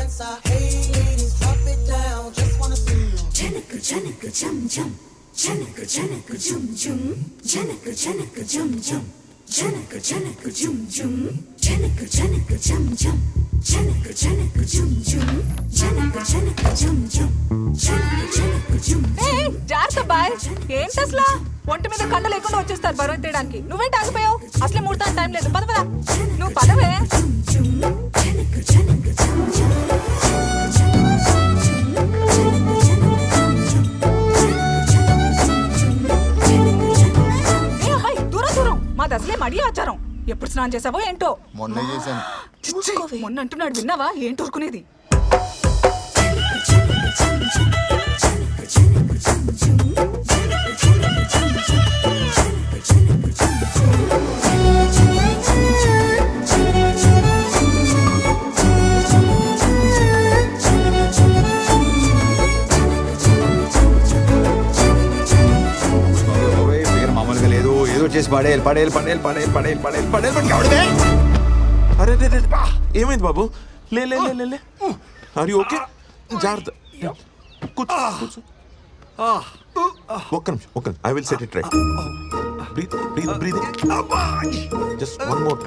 dancer. Hey ladies, drop it down. Just wanna see you. Janaka janaka jum jum. Janaka janaka jum jum. Janaka janaka jum jum. Janaka janaka jum jum. Janaka janaka jum jum. Janaka janaka jum jum. Janaka janaka jum jum. Janaka janaka jum ఏ jum. జాగ్రత్త boy ఏంటి అసలు ఒంటి మీద కండ లేకుండా వచ్చేస్తారు బరువు తీయడానికి నువ్వేంటి ఆగిపోయావు అసలే ముడతా టైం లేదు పద పద నువ్వు పదవే Jum jum. Janaka janaka jum jum. ఏ అబ్బాయి దూరం దూరం మాది అసలే మడి ఆచారం ఎప్పుడు స్నానం చేసావో ఏంటో మొన్న చేశాను ఊరుకోవే. మొన్న అంటున్నాడు విన్నావా ఏంటి ఊరుకునేది ఓయ్, ఫిగర్ మామూలుగా లేదు ఏదో చేసి పడేయాలి పడేయాలి పడేయాలి పడేయాలి పడేయాలి పడేయాలి పడేయాలి పడేయాలి ఎవడిదే? అరే రే, రే, బా. ఏమైంది బాబు లే లే లే, లే లే అరి ఓకే జాగ్రత్త కూర్చో కూర్చో ఒక్క నిమిషం ఒక్క I will set it right breathe breathe breathe just one more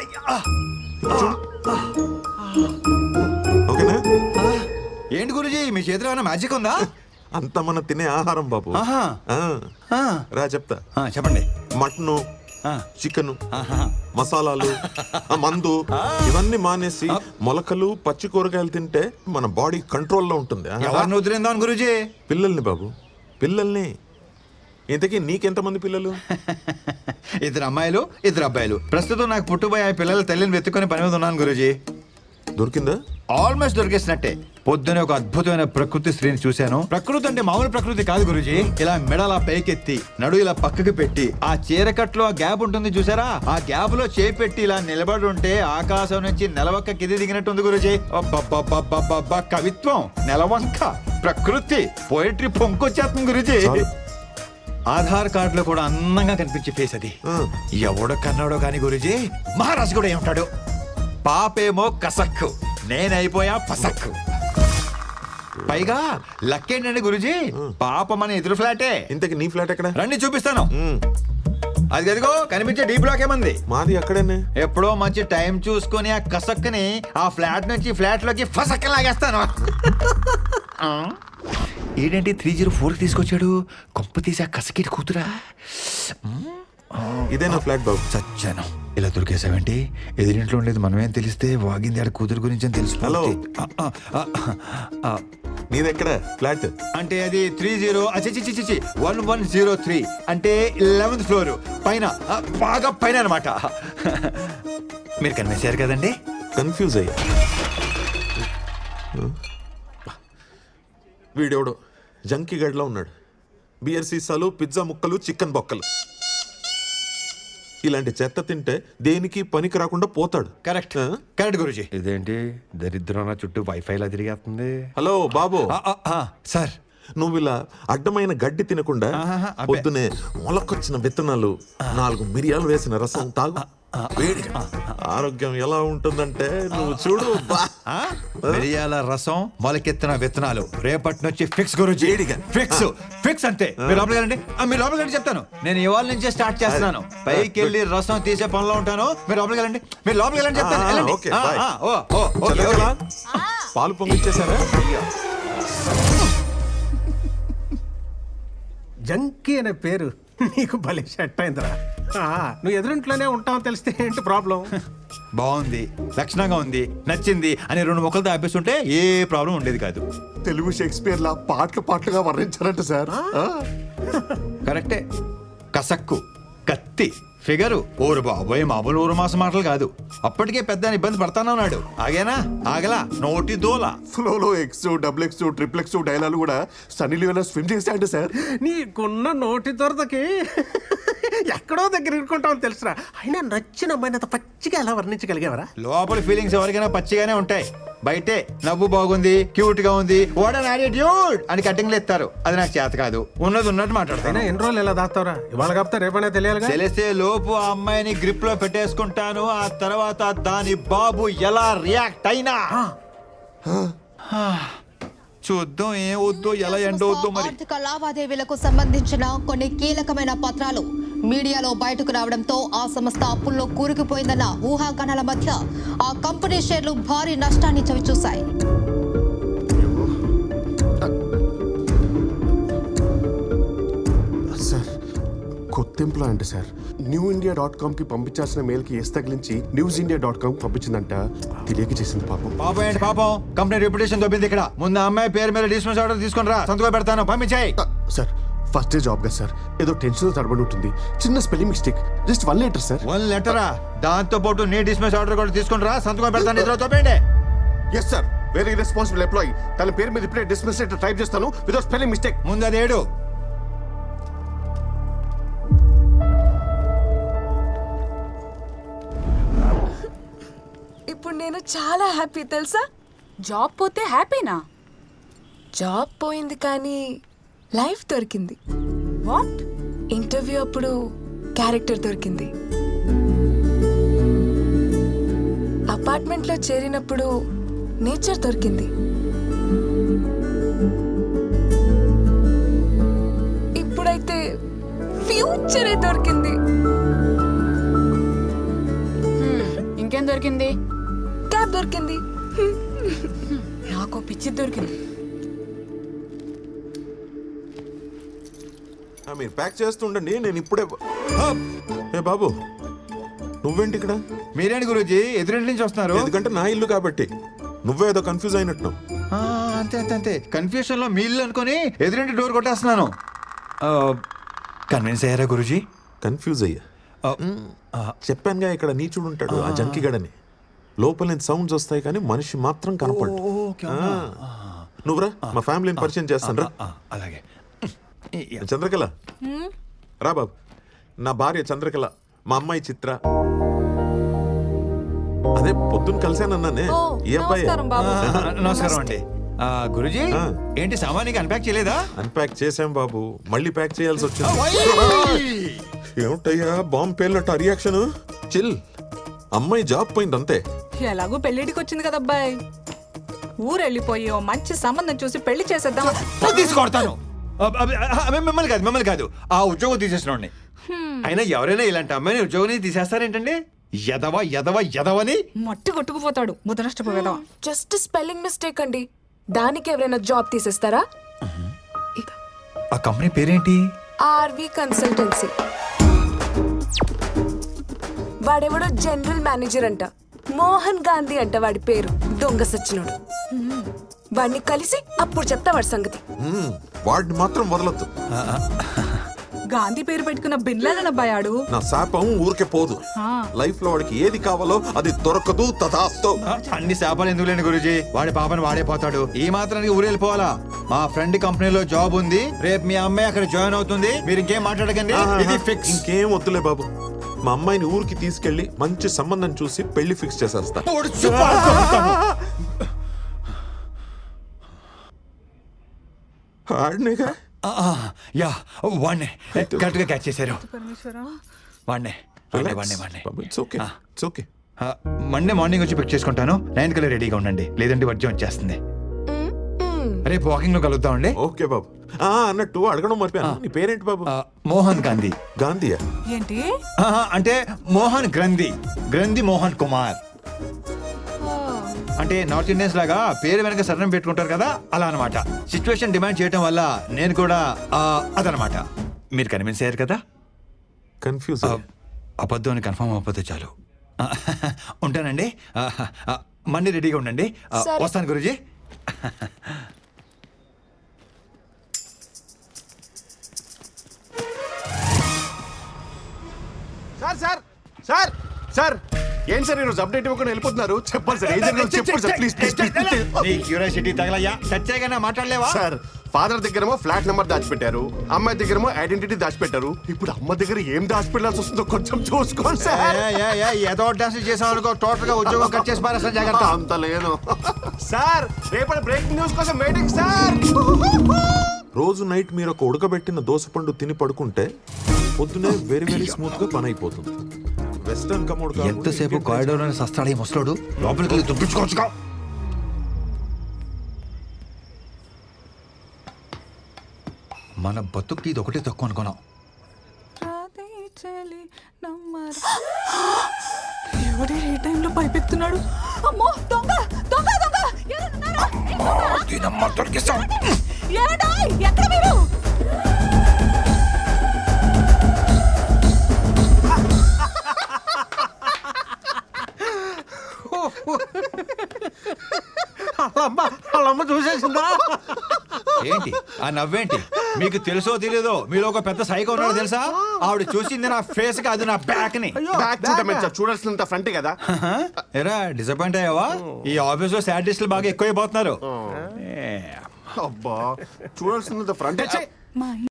ఓకేనా ఏంటి గురుజీ మీ చేతిలో ఏమైనా మ్యాజిక్ ఉందా అంత మన తినే ఆహారం బాబు ఆహా. ఆ, ఆ. రా చెప్తా ఆ, చెప్పండి మటను ఆ. చికెన్ ఆహా. మసాలాలు ఆ మందు ఇవన్నీ మానేసి మొలకలు పచ్చి కూరగాయలు తింటే మన బాడీ కంట్రోల్లో ఉంటుంది ఆ? ఎవరిని వదిలిందాం గురుజీ పిల్లల్ని బాబు పిల్లల్ని ఇంతకీ నీకెంతమంది పిల్లలు ఇద్దరు అమ్మాయిలు ఇద్దరు అబ్బాయిలు ప్రస్తుతం నాకు పుట్టుబోయే ఆ పిల్లల తల్లిని వెతుకొని పని మీద ఉన్నాను గురుజీ దొరికిందా ఆల్మోస్ట్ దొరికేసినట్టే పొద్దునే ఒక అద్భుతమైన ప్రకృతి స్త్రీని చూశాను ప్రకృతి అంటే మామూలు ప్రకృతి కాదు గురుజీ ఇలా మెడలా పైకెత్తి నడు ఇలా పక్కకి పెట్టి ఆ చీరకట్లో ఆ గ్యాప్ ఉంటుంది చూసారా ఆ గ్యాప్ లో చేయి పెట్టి ఇలా నిలబడి ఉంటే ఆకాశం నుంచి నెలవంక కింది దిగినట్టుంది గురుజీ అబ్బబ్బబ్బబ్బబ్బబ్బ, కవిత్వం నెలవంక ప్రకృతి పోయిటరీ పొంకొచ్చేస్తుంది గురుజీ చాలు. ఆధార్ కార్డులో కూడా అందంగా కనిపించే ఫేస్ అది ఆ. ఎవడో కన్నాడో కాని గురుజీ మహారాజు కూడా ఏమంటాడు పాపేమో కసక్కు నేనైపోయా పసక్కు పైగా లక్కేంటండి గురుజీ పాప మన ఎదురు ఫ్లాటే ఇంతకీ నీ ఫ్లాట్ ఎక్కడ రండి చూపిస్తాను మ్, అది గదిగో కనిపించే డీ బ్లాక్ ఏమంది మాది అక్కడేనే ఎప్పుడో మంచి టైం చూసుకొని ఆ కసక్కుని ఆ ఫ్లాట్ నుంచి ఫ్లాట్ లోకి ఫసక్క లాగేస్తాను ఆ? ఏంటంటే త్రీ జీరో ఫోర్ తీసుకొచ్చాడు కొంప తీసి ఆ కసకిటి కూతురా ఇదే నా ఫ్లాట్ బాబు చచ్చాను ఇలా దొరికేసావేంటి ఎదురింట్లో ఉండేది మనమేం తెలిస్తే వాగింది ఆడ కూతురు గురించి అని తెలిసి హలో. నీదెక్కడ ఫ్లాట్ అంటే అది త్రీ జీరో చిచి వన్ వన్ జీరో త్రీ అంటే లెవెన్త్ ఫ్లోర్ పైన ఆ, బాగా పైన అనమాట మీరు కనిపించారు కదండి కన్ఫ్యూజ్ అయ్యా వీడెవడో జంకీ గడ్లో ఉన్నాడు బియర్ సీసాలు పిజ్జా ముక్కలు చికెన్ బొక్కలు ఇలాంటి చెత్త తింటే దేనికి పనికి రాకుండా పోతాడు కరెక్ట్ ఆ? కరెక్ట్ గురుజీ ఇదేంటి దరిద్రం నా చుట్టూ వైఫై లా తిరిగేస్తుంది హలో బాబు సార్ నువ్వు ఇలా అడ్డమైన గడ్డి తినకుండా ఆహాహా, అబ్బే. పొద్దునే మొలకొచ్చిన విత్తనాలు నాలుగు మిరియాలు వేసిన రసం తాగు వేడిగా ఆరోగ్యం ఎలా ఉంటుందంటే నువ్వు చూడు బా. ఆ? మిరియాల రసం మొలకెత్తిన విత్తనాలు రేపటి నుంచి ఫిక్స్ గురుజీ వేడిగా. ఫిక్స్ ఫిక్స్ అంతే మీరు లోపలికి వెళ్ళండి ఆ, మీరు లోపలికి వెళ్ళండి చెప్తాను నేను ఇవాళ నుంచే స్టార్ట్ చేస్తున్నాను పైకి వెళ్ళి రసం తీసే పనిలో ఉంటాను మీరు లోపలికి వెళ్ళండి మీరు లోపలికి వెళ్ళండి చెప్తాను ఆ, వెళ్ళండి. ఓకే, ఆ, బాయ్. ఆ, ఓ, ఓ, ఓకే, చల్లగలా? ఓకే. పాలు పొంగిచ్చేసారా జంకీ అనే పేరు నీకు భలే సెట్ అయిందిరా ఆ, నువ్వు ఎదురింట్లోనే ఉంటావు తెలిస్తే ఏంటి ప్రాబ్లం బాగుంది లక్షణంగా ఉంది నచ్చింది అని రెండు మొక్కలతో ఆపేస్తుంటే ఏ ప్రాబ్లం ఉండేది కాదు తెలుగు షేక్స్పియర్ లా పాటలు పాటలుగా వర్ణించారంట సార్ ఆ? కరెక్టే కసక్కు కత్తి ఫిగరు ఊరు బాబోయ్ మామూలు ఊరు మాసం మాటలు కాదు అప్పటికే పెద్ద ఇబ్బంది పడతానన్నాడు ఆగేనా ఆగలా నోటి దోల ఫ్లోలో x double x triple x dialogue కూడా సన్నీ లియోనా స్విమ్ చేశాయంట సార్ నీకున్న నోటి దొరదకి ఎక్కడో దగ్గర ఇరుకుంటావు తెలుసురా అయినా నచ్చిన అమ్మాయిని అంత పచ్చిగా ఎలా వర్ణించగలిగేవరా లోపల ఫీలింగ్స్ ఎవరికైనా పచ్చిగానే ఉంటాయి బయటే నవ్వు బాగుంది క్యూట్ గా ఉంది వాట్ అన్ యాటిట్యూడ్ అని కటింగ్లు ఎత్తారు అది నాకు చేత కాదు ఉన్నది ఉన్నట్టు అయినా మాట్లాడతాను ఎన్ని రోజులు ఎలా దాస్తావురా ఇవాళ కాపుతా రేపనే తెలియాలిగా తెలిసే లోపు ఆ అమ్మాయిని గ్రిప్ లో పెట్టేసుకుంటాను ఆ తర్వాత దాని బాబు ఎలా రియాక్ట్ అయినా చూద్దాం ఏం వద్దో ఎలా ఎండ వద్దో మరి ఆర్థిక లావాదేవీలకు సంబంధించిన కొన్ని కీలకమైన పత్రాలు మీడియాలో బయటకు రావడంతో ఆ సంస్థ అప్పుల్లో కూరుకుపోయిందన్న ఊహాగానాల మధ్య ఆ కంపెనీ షేర్లు భారీ నష్టాన్ని చవిచూశాయి సార్ కొత్త ఎంప్లాయ్ అంట sir new India dot com కి పంపించాల్సిన మెయిల్ కి ఎస్ తగిలించి న్యూస్ ఇండియా డాట్ కామ్ పంపించిందంట తెలియక చేసింది పాపం పాపం ఏంటి పాపం కంపెనీ రెప్యుటేషన్ దొబ్బింది ఇక్కడ ముందు ఆ అమ్మాయి పేరు మీద డిస్మిస్ ఆర్డర్ తీసుకుని రా సంతకం పెడతాను పంపించాయి ఆ, సార్ ఫస్ట్ డే జాబ్ కదా సార్ ఏదో టెన్షన్ తడబడి ఉంటుంది చిన్న spelling mistake just one letter sir one లెటరా దాంతో పాటు నీ డిస్మిస్ ఆర్డర్ కూడా తీసుకుని రా సంతకం పెడతాను ఇద్దరు తోపేయండి yes sir very responsible employee తన పేరు మీద ఇప్పుడే డిస్మిస్ లెటర్ టైప్ చేస్తాను వితౌట్ స్పెల్లింగ్ మిస్టేక్ ముందు అది ఏడు ఇప్పుడు నేను చాలా హ్యాపీ తెలుసా జాబ్ పోతే హ్యాపీనా జాబ్ పోయింది కానీ లైఫ్ దొరికింది వాట్ ఇంటర్వ్యూ అప్పుడు క్యారెక్టర్ దొరికింది అపార్ట్మెంట్లో చేరినప్పుడు నేచర్ దొరికింది ఇప్పుడైతే ఫ్యూచరే దొరికింది ఇంకేం దొరికింది క్యాబ్ దొరికింది నాకు పిచ్చి దొరికింది ఆ, మీరు ప్యాక్ చేస్తుండండి నేను ఇప్పుడే ఏ బాబు నువ్వేంటి ఇక్కడ మీరేంటి గురూజీ ఎదురింటి నుంచి వస్తున్నారు ఎందుకంటే నా ఇల్లు కాబట్టి నువ్వే ఏదో కన్ఫ్యూజ్ అయినట్టు ఆ, అంతే అంతే అంతే కన్ఫ్యూషన్ లో మీ ఇల్లు అనుకుని ఎదురింటి డోర్ కొట్టేస్తున్నాను కన్విన్స్ అయ్యారా గురూజీ కన్ఫ్యూజ్ అయ్యా ఆ, చెప్పానుగా ఇక్కడ నీచుడు ఉంటాడు ఆ జంకిగడని లోపల నుంచి సౌండ్స్ వస్తాయి కానీ మనిషి మాత్రం కనపడు ఓ, ఓకే, అవునా? నువ్వురా మా ఫ్యామిలీని పరిచయం చేస్తాను రా ఆ, అలాగే చంద్రకళ రా బాబు నా భార్య చంద్రకళ మా అమ్మాయి చిత్ర అదే పొద్దున్న కలిసానన్నానే ఓ ఈ అబ్బాయి నమస్కారం బాబు ఆ, నమస్కారం అండి ఆ, గురూజీ ఆ. ఏంటి సామాన్యంగా అన్పాక్ చేయలేదా అన్పాక్ చేసాం బాబు మళ్ళీ ప్యాక్ చేయాల్సి వచ్చింది ఏమిటయ్యా బాంబు పేలినట్టు రియాక్షన్ చిల్ అమ్మాయి జాబ్ పోయింది అంతే ఎలాగో పెళ్లిడికి వచ్చింది కదా అబ్బాయి ఊరు వెళ్ళిపోయి ఓ మంచి సంబంధం చూసి పెళ్లి చేసేద్దాం తీసుకొడతాను అబ్బ, అబ్బ, అబ్బ, మిమ్మల్ని కాదు మిమ్మల్ని కాదు ఆ ఉద్యోగం తీసేసిన అయినా ఎవరైనా ఇలాంటి అమ్మాయిని ఉద్యోగం తీసేస్తారేంటండి ఎదవ ఎదవ ఎదవని మట్టి కొట్టుకుపోతాడు ముదనష్టపోయేదాం జస్ట్ స్పెల్లింగ్ మిస్టేక్ అండి దానికి ఎవరైనా జాబ్ తీసేస్తారా ఆ కంపెనీ పేరేంటి ఆర్వి కన్సల్టెన్సీ వాడెవడో జనరల్ మేనేజర్ అంట మోహన్ గాంధీ అంట వాడి పేరు దొంగ సచ్చినోడు వాడిని కలిసి అప్పుడు చెప్తా వాడి సంగతి మ్మ్, వాడిని మాత్రం వదలొద్దు గాంధీ పేరు పెట్టుకున్న బిన్లాదన్ అబ్బాయి ఆడు నా శాపం ఊరికే పోదు లైఫ్ లో వాడికి ఏది కావాలో అది దొరకదు తదాస్తో ఆ, అన్ని శాపాలు ఎందుకు లేని గురుజీ వాడి పాపని వాడే పోతాడు ఈ మాత్రానికి ఊరు వెళ్ళిపోవాలా మా ఫ్రెండ్ కంపెనీలో జాబ్ ఉంది రేపు మీ అమ్మాయి అక్కడ జాయిన్ అవుతుంది మీరు ఇంకేం మాట్లాడకండి ఇది ఫిక్స్ ఇంకేం వద్దులే బాబు మా అమ్మాయిని ఊరికి తీసుకెళ్లి మంచి సంబంధం చూసి పెళ్లి ఫిక్స్ చేసేస్తా ఆడినేగా యా వాడినే కరెక్ట్ గా క్యాచ్ చేశారు వాడినే వాడినే వాడినే వాడినే ఇట్స్ ఓకే ఇట్స్ ఓకే ఆ, మండే మార్నింగ్ వచ్చి పిక్ చేసుకుంటాను నైన్ కల్లా రెడీగా ఉండండి లేదంటే వర్జం వచ్చేస్తుంది రేపు వాకింగ్ లో కలుద్దామండి ఓకే బాబు ఆ అన్నట్టు అడగడం మర్చిపోయాను నీ పేరేంటి బాబు ఆ, మోహన్ గాంధీ గాంధీయా ఏంటి ఆహా, అంటే మోహన్ గ్రంథి గ్రంథి మోహన్ కుమార్ అంటే నార్త్ ఇండియన్స్ లాగా పేరు వెనక సరణం పెట్టుకుంటారు కదా అలా అన్నమాట సిచ్యువేషన్ డిమాండ్ చేయటం వల్ల నేను కూడా ఆ, అదనమాట మీరు కన్విన్స్ అయ్యారు కదా కన్ఫ్యూజ్ ఆ, అబద్ధం అని కన్ఫర్మ్ అవ్వకపోతే చాలు ఆ, ఉంటానండి ఆ, ఆ, మండే రెడీగా ఉండండి ఆ, సరే. వస్తాను Guruji sir sir sir sir ఏం సార్ ఈరోజు అప్డేట్ ఇవ్వకుండా వెళ్ళిపోతున్నారు చెప్పండి సార్ ఏం జరిగిందో చెప్పండి సార్ ప్లీజ్ ప్లీజ్ ప్లీజ్ నీ క్యూరియాసిటీ తగలయ్యా సత్యాగా మాట్లాడలేవా సార్ ఫాదర్ దగ్గరేమో ఫ్లాట్ నెంబర్ దాచిపెట్టారు అమ్మాయి దగ్గరేమో ఐడెంటిటీ దాచిపెట్టారు ఇప్పుడు అమ్మ దగ్గర ఏం దాచిపెట్టాల్సి వస్తుందో కొంచెం చూసుకోండి సార్ ఏ, ఏ, ఏ, ఏదో డాన్స్ చేసాం అనుకో టోటల్ గా ఉద్యోగం కట్ చేసి పారేస్తా జాగ్రత్త అంత లేదు సార్ రేపటి బ్రేకింగ్ న్యూస్ కోసం వెయిటింగ్ సార్ రోజు నైట్ మీరు ఒక ఉడకబెట్టిన దోసపండు తిని పడుకుంటే పొద్దునే వెరీ వెరీ స్మూత్ గా పని అయిపోతుంది వెస్టర్న్ కమోడ్ ఎంతసేపు కారిడోర్ అని సస్తాడు ఈ ముసలోడు లోపలికి వెళ్ళి దుబ్బించుకోవచ్చుగా మన బతుక్కి ఇది ఒకటే తక్కువ అనుకున్నాం ఎవడే ఏ టైంలో పైపెత్తున్నాడు అమ్మో దొంగ దొంగ దొంగ ఎవరున్నారా? ఏ దొంగ? ఏమండో? ఎక్కడ మీరు వాళ్ళమ్మ వాళ్ళమ్మ చూసేసిందా ఏంటి ఆ నవ్వేంటి మీకు తెలుసో తెలియదో మీలో ఒక పెద్ద సైకో ఉన్నాడు తెలుసా ఆవిడ చూసింది నా ఫేస్ కి అది నా బ్యాక్ ని బ్యాక్ చూడమే సార్ చూడాల్సినంత ఫ్రంట్ కదా ఎరా డిసప్పాయింట్ అయ్యావా ఈ ఆఫీస్ లో సాడిస్టులు బాగా ఎక్కువైపోతున్నారు ఏ, అబ్బా చూడాల్సినంత ఫ్రంట్